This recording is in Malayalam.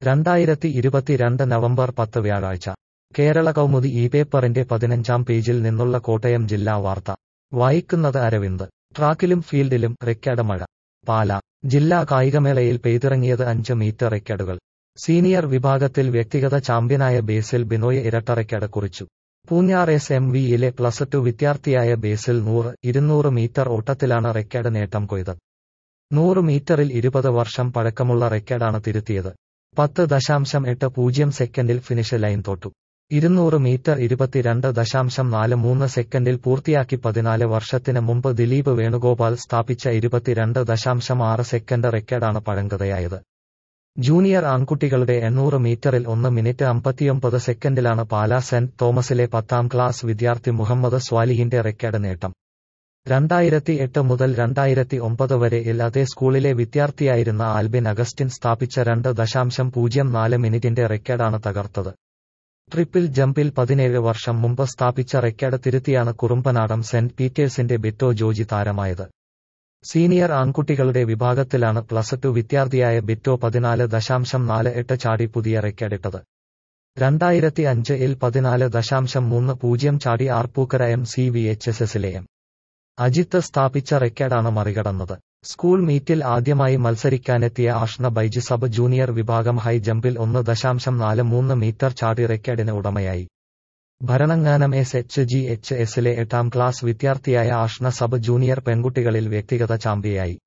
രണ്ടായിരത്തി ഇരുപത്തിരണ്ട് നവംബർ പത്ത് വ്യാഴാഴ്ച കേരള കൗമുദി ഈ പേപ്പറിന്റെ പതിനഞ്ചാം പേജിൽ നിന്നുള്ള കോട്ടയം ജില്ലാ വാർത്ത വായിക്കുന്നത് അരവിന്ദ് ട്രാക്കിലും ഫീൽഡിലും റെക്കോർഡ് മഴ പാല ജില്ലാ കായികമേളയിൽ പെയ്തിറങ്ങിയത് അഞ്ച് മീറ്റർ റെക്കോർഡുകൾ സീനിയർ വിഭാഗത്തിൽ വ്യക്തിഗത ചാമ്പ്യനായ ബേസിൽ ബിനോയ് ഇരട്ട റെക്കോർഡ് കുറിച്ചു പൂഞ്ഞാർ എസ് എം വിയിലെ പ്ലസ് ടു വിദ്യാർത്ഥിയായ ബേസിൽ നൂറ് ഇരുന്നൂറ് മീറ്റർ ഓട്ടത്തിലാണ് റെക്കോർഡ് നേട്ടം കൊയ്തത് നൂറ് മീറ്ററിൽ ഇരുപത് വർഷം പഴക്കമുള്ള റെക്കോർഡാണ് തിരുത്തിയത് പത്ത് ദശാംശം എട്ട് പൂജ്യം സെക്കൻഡിൽ ഫിനിഷ് ലൈൻ തൊട്ടു ഇരുന്നൂറ് മീറ്റർ ഇരുപത്തിരണ്ട് ദശാംശം നാല് മൂന്ന് സെക്കൻഡിൽ പൂർത്തിയാക്കി പതിനാല് വർഷത്തിന് മുമ്പ് ദിലീപ് വേണുഗോപാൽ സ്ഥാപിച്ച ഇരുപത്തിരണ്ട് ദശാംശം ആറ് സെക്കൻഡ് റെക്കോർഡാണ് പഴങ്കഥയായത് ജൂനിയർ ആൺകുട്ടികളുടെ എണ്ണൂറ് മീറ്ററിൽ ഒന്ന് മിനിറ്റ് അമ്പത്തിയൊമ്പത് സെക്കൻഡിലാണ് പാലാ സെന്റ് തോമസിലെ പത്താം ക്ലാസ് വിദ്യാർത്ഥി മുഹമ്മദ് സ്വാലിഹിന്റെ റെക്കോർഡ് നേട്ടം രണ്ടായിരത്തി എട്ട് മുതൽ രണ്ടായിരത്തി ഒമ്പത് വരെ ഇൽ അതേ സ്കൂളിലെ വിദ്യാർത്ഥിയായിരുന്ന ആൽബിൻ അഗസ്റ്റിൻ സ്ഥാപിച്ച രണ്ട് ദശാംശം പൂജ്യം നാല് മിനിറ്റിന്റെ റെക്കോർഡാണ് തകർത്തത് ട്രിപ്പിൾ ജമ്പിൽ പതിനേഴ് വർഷം മുമ്പ് സ്ഥാപിച്ച റെക്കോർഡ് തിരുത്തിയാണ് കുറുമ്പനാടം സെന്റ് പീറ്റേഴ്സിന്റെ ബിറ്റോ ജോജി താരമായത് സീനിയർ ആൺകുട്ടികളുടെ വിഭാഗത്തിലാണ് പ്ലസ് ടു വിദ്യാർത്ഥിയായ ബിറ്റോ പതിനാല് ദശാംശം നാല് എട്ട് ചാടി പുതിയ റെക്കോർഡിട്ടത് രണ്ടായിരത്തി അഞ്ച് ഇൽ പതിനാല് ദശാംശം മൂന്ന് പൂജ്യം ചാടി Arpookara M C V H S എസിലെ എം അജിത്ത് സ്ഥാപിച്ച റെക്കോർഡാണ് മറികടന്നത് സ്കൂൾ മീറ്റിൽ ആദ്യമായി മത്സരിക്കാനെത്തിയ ആഷ്ന ബൈജ് സബ് ജൂനിയർ വിഭാഗം ഹൈ ജമ്പിൽ ഒന്ന് ദശാംശം നാല് മൂന്ന് മീറ്റർ ചാടി റെക്കോർഡിന് ഉടമയായി Bharananganam S H G H എസിലെ എട്ടാം ക്ലാസ് വിദ്യാർത്ഥിയായ ആഷ്ന സബ് ജൂനിയർ പെൺകുട്ടികളിൽ വ്യക്തിഗത ചാമ്പ്യയായി